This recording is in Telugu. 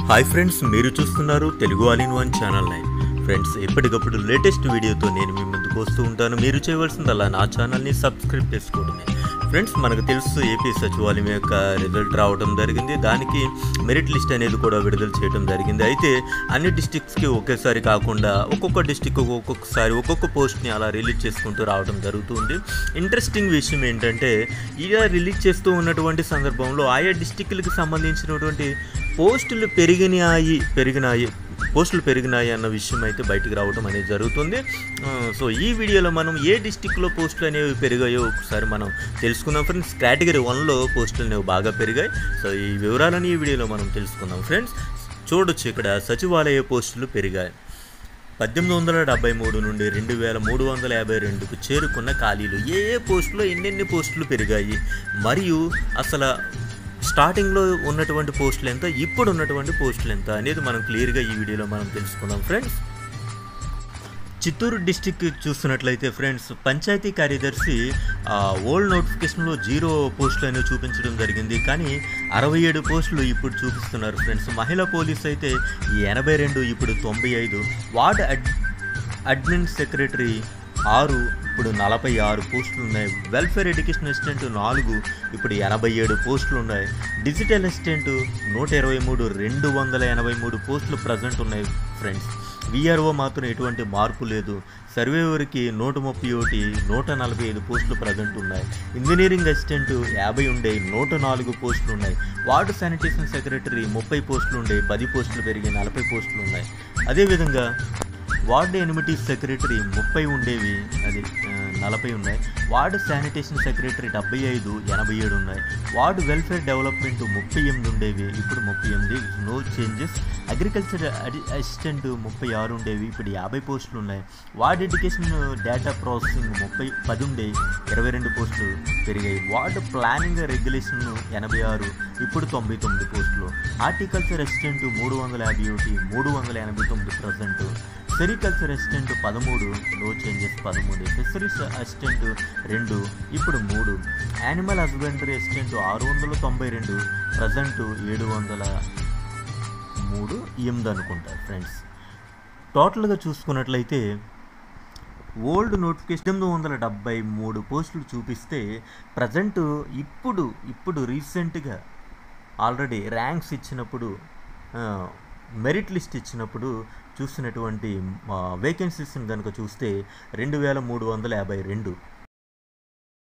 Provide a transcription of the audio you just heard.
హాయ్ ఫ్రెండ్స్ మీరు చూస్తున్నారు Telugu all in one channel nine friends ఎప్పటికప్పుడు లేటెస్ట్ వీడియోతో నేను మీ ముందుకు వస్తూ ఉంటాను మీరు చేయవలసిందల్లా నా ఛానల్ని సబ్స్క్రైబ్ చేసుకోవడమే ఫ్రెండ్స్ మనకు తెలుసు ఏపీ సచివాలయం యొక్క రిజల్ట్ రావడం జరిగింది దానికి మెరిట్ లిస్ట్ అనేది కూడా విడుదల చేయడం జరిగింది అయితే అన్ని డిస్టిక్స్కి ఒకేసారి కాకుండా ఒక్కొక్క డిస్టిక్ ఒక్కొక్కసారి ఒక్కొక్క పోస్ట్ని అలా రిలీజ్ చేసుకుంటూ రావడం జరుగుతుంది ఇంట్రెస్టింగ్ విషయం ఏంటంటే ఇలా రిలీజ్ చేస్తూ ఉన్నటువంటి సందర్భంలో ఆయా డిస్టిక్లకు సంబంధించినటువంటి పోస్టులు పెరిగినాయి పెరిగినాయి పోస్టులు పెరిగినాయి అన్న విషయం అయితే బయటికి రావడం అనేది జరుగుతుంది ఆ, సో ఈ వీడియోలో మనం ఏ డిస్టిక్లో పోస్టులు అనేవి పెరిగాయో ఒకసారి మనం తెలుసుకుందాం ఫ్రెండ్స్ కేటగిరీ వన్లో పోస్టులు అనేవి బాగా పెరిగాయి సో ఈ వివరాలని ఈ వీడియోలో మనం తెలుసుకుందాం ఫ్రెండ్స్ చూడొచ్చు ఇక్కడ సచివాలయ పోస్టులు పెరిగాయి పద్దెనిమిది వందల డెబ్బై మూడు నుండి రెండు వేల మూడు వందల యాభై రెండుకు చేరుకున్న ఖాళీలు ఏ ఏ పోస్టులో ఎన్నెన్ని పోస్టులు పెరిగాయి మరియు అసలు స్టార్టింగ్లో ఉన్నటువంటి పోస్టులు ఎంత ఇప్పుడు ఉన్నటువంటి పోస్టులు ఎంత అనేది మనం క్లియర్గా ఈ వీడియోలో మనం తెలుసుకుందాం ఫ్రెండ్స్ చిత్తూరు డిస్టిక్ చూస్తున్నట్లయితే ఫ్రెండ్స్ పంచాయతీ కార్యదర్శి ఆ, ఓల్డ్ నోటిఫికేషన్లో జీరో పోస్టులు అనేవి చూపించడం జరిగింది కానీ అరవై ఏడు పోస్టులు ఇప్పుడు చూపిస్తున్నారు ఫ్రెండ్స్ మహిళా పోలీస్ అయితే ఎనభై రెండు ఇప్పుడు తొంభై ఐదు వార్డ్ అడ్ అడ్మిన్ సెక్రటరీ ఆరు ఇప్పుడు నలభై ఆరు పోస్టులు ఉన్నాయి వెల్ఫేర్ ఎడ్యుకేషన్ అసిస్టెంట్ నాలుగు ఇప్పుడు ఎనభై ఏడు పోస్టులు ఉన్నాయి డిజిటల్ అసిస్టెంట్ నూట ఇరవై మూడు రెండు వందల ఎనభై మూడు పోస్టులు ప్రజెంట్ ఉన్నాయి ఫ్రెండ్స్ విఆర్ఓ మాత్రం ఎటువంటి మార్పు లేదు సర్వేవర్కి నూట ముప్పై ఒకటి నూట నలభై ఐదు పోస్టులు ప్రజెంట్ ఉన్నాయి ఇంజనీరింగ్ అసిస్టెంట్ యాభై ఉండే నూట నాలుగు పోస్టులు ఉన్నాయి వార్డు శానిటేషన్ సెక్రటరీ ముప్పై పోస్టులు ఉండే పది పోస్టులు పెరిగి నలభై పోస్టులు ఉన్నాయి అదేవిధంగా వార్డు ఎనిమిటీ సెక్రటరీ ముప్పై ఉండేవి అది ఆ, నలభై ఉన్నాయి వార్డు శానిటేషన్ సెక్రటరీ డెబ్బై ఐదు ఎనభై ఏడు ఉన్నాయి వార్డు వెల్ఫేర్ డెవలప్మెంట్ ముప్పై ఎనిమిది ఉండేవి ఇప్పుడు ముప్పై ఎనిమిది నో చేంజెస్ అగ్రికల్చర్ అడి అసిస్టెంట్ ముప్పై ఆరు ఉండేవి ఇప్పుడు యాభై పోస్టులు ఉన్నాయి వార్డ్ ఎడ్యుకేషన్ డేటా ప్రాసెసింగ్ ముప్పై పది ఉండే ఇరవై రెండు పోస్టులు పెరిగాయి వార్డు ప్లానింగ్ రెగ్యులేషన్ ఎనభై ఆరు ఇప్పుడు తొంభై తొమ్మిది పోస్టులు హార్టికల్చర్ అసిస్టెంట్ మూడు వందల యాభై ఒకటి మూడు వందల ఎనభై తొమ్మిది ప్రజెంట్ సెరికల్చర్ అసిస్టెంట్ పదమూడు నో చేంజెస్ పదమూడు ఫిషరీస్ అసిస్టెంట్ రెండు ఇప్పుడు మూడు యానిమల్ హస్బెండరీ అసిస్టెంట్ ఆరు వందల తొంభై రెండు ప్రజెంట్ ఏడు వందల మూడు ఎనిమిది అనుకుంటా ఫ్రెండ్స్ టోటల్గా చూసుకున్నట్లయితే ఓల్డ్ నోటిఫికేషన్ ఎనిమిది వందల డెబ్బై మూడు పోస్టులు చూపిస్తే ప్రజెంట్ ఇప్పుడు ఇప్పుడు రీసెంట్గా ఆల్రెడీ ర్యాంక్స్ ఇచ్చినప్పుడు ఆ, మెరిట్ లిస్ట్ ఇచ్చినప్పుడు చూసినటువంటి వేకెన్సీస్ని కనుక చూస్తే రెండు వేల మూడు వందల యాభై రెండు